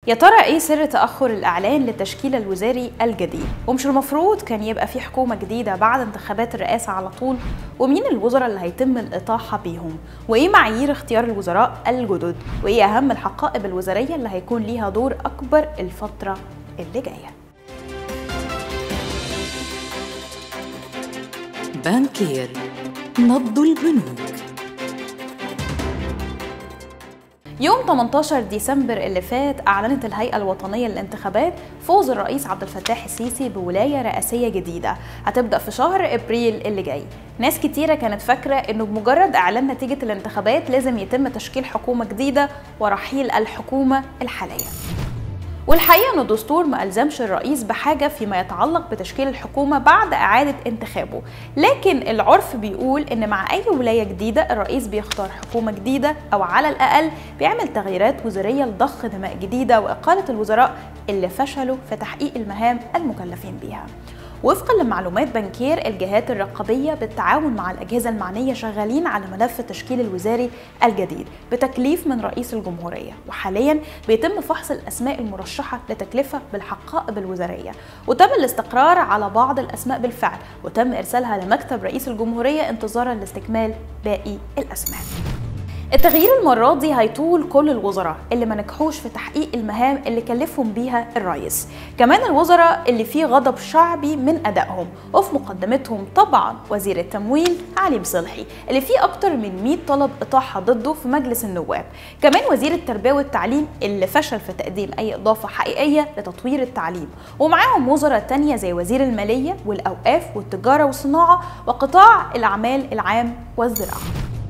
يا ترى ايه سر تأخر الإعلان للتشكيل الوزاري الجديد؟ ومش المفروض كان يبقى في حكومة جديدة بعد انتخابات الرئاسة على طول؟ ومين الوزراء اللي هيتم الإطاحة بيهم؟ وإيه معايير اختيار الوزراء الجدد؟ وإيه أهم الحقائب الوزارية اللي هيكون ليها دور أكبر الفترة اللي جاية؟ بانكير نبض البنوك يوم 18 ديسمبر اللي فات أعلنت الهيئة الوطنية للانتخابات فوز الرئيس عبد الفتاح السيسي بولاية رئاسية جديدة هتبدأ في شهر أبريل اللي جاي ناس كتيرة كانت فاكرة إنه بمجرد إعلان نتيجة الانتخابات لازم يتم تشكيل حكومة جديدة ورحيل الحكومة الحالية والحقيقه ان الدستور ما الزمش الرئيس بحاجه فيما يتعلق بتشكيل الحكومه بعد اعاده انتخابه لكن العرف بيقول ان مع اي ولايه جديده الرئيس بيختار حكومه جديده او على الاقل بيعمل تغييرات وزاريه لضخ دماء جديده واقاله الوزراء اللي فشلوا في تحقيق المهام المكلفين بيها وفقا لمعلومات بنكير الجهات الرقابية بالتعاون مع الأجهزة المعنية شغالين على ملف التشكيل الوزاري الجديد بتكليف من رئيس الجمهورية وحاليا بيتم فحص الأسماء المرشحة لتكلفة بالحقائب الوزارية وتم الاستقرار على بعض الأسماء بالفعل وتم إرسالها لمكتب رئيس الجمهورية انتظارا لاستكمال باقي الأسماء التغيير المرة دي هيطول كل الوزراء اللي ما نجحوش في تحقيق المهام اللي كلفهم بيها الرئيس كمان الوزراء اللي فيه غضب شعبي من أدائهم وفي مقدمتهم طبعا وزير التموين علي مصلحي اللي فيه أكتر من 100 طلب إطاحة ضده في مجلس النواب كمان وزير التربية والتعليم اللي فشل في تقديم أي إضافة حقيقية لتطوير التعليم ومعاهم وزراء تانية زي وزير المالية والأوقاف والتجارة والصناعة وقطاع الأعمال العام والزراعة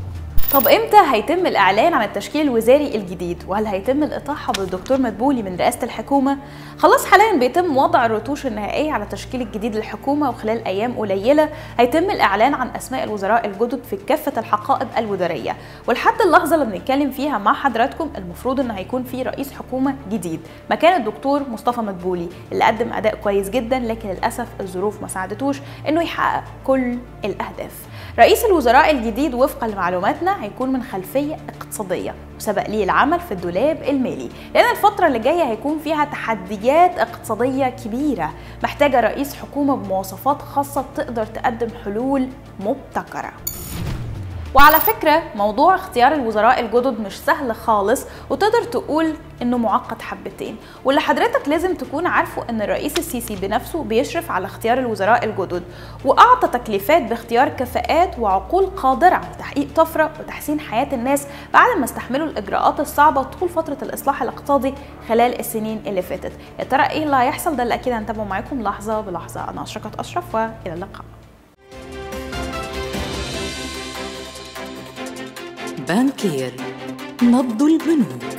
طب امتى هيتم الاعلان عن التشكيل الوزاري الجديد وهل هيتم الاطاحه بالدكتور مدبولي من رئاسه الحكومه خلاص حاليا بيتم وضع الرتوش النهائيه على التشكيل الجديد للحكومه وخلال ايام قليله هيتم الاعلان عن اسماء الوزراء الجدد في كافه الحقائب الوزاريه ولحد اللحظه اللي بنتكلم فيها مع حضراتكم المفروض ان هيكون في رئيس حكومه جديد مكان الدكتور مصطفى مدبولي اللي قدم اداء كويس جدا لكن للاسف الظروف ما ساعدتوش انه يحقق كل الاهداف رئيس الوزراء الجديد وفقا لمعلوماتنا هيكون من خلفيه اقتصاديه وسبق ليه العمل في الدولاب المالي لان الفتره اللي جايه هيكون فيها تحديات اقتصاديه كبيره محتاجه رئيس حكومه بمواصفات خاصه تقدر تقدم حلول مبتكره وعلى فكرة موضوع اختيار الوزراء الجدد مش سهل خالص وتقدر تقول انه معقد حبتين واللي حضرتك لازم تكون عارفه ان الرئيس السيسي بنفسه بيشرف على اختيار الوزراء الجدد واعطى تكليفات باختيار كفاءات وعقول قادرة على تحقيق طفرة وتحسين حياة الناس بعد ما استحملوا الاجراءات الصعبة طول فترة الاصلاح الاقتصادي خلال السنين اللي فاتت يا ترى ايه اللي هيحصل ده اللي اكيد هنتابعه معاكم لحظة بلحظة انا اشرقت اشرف والى اللقاء بانكير نبض البنوك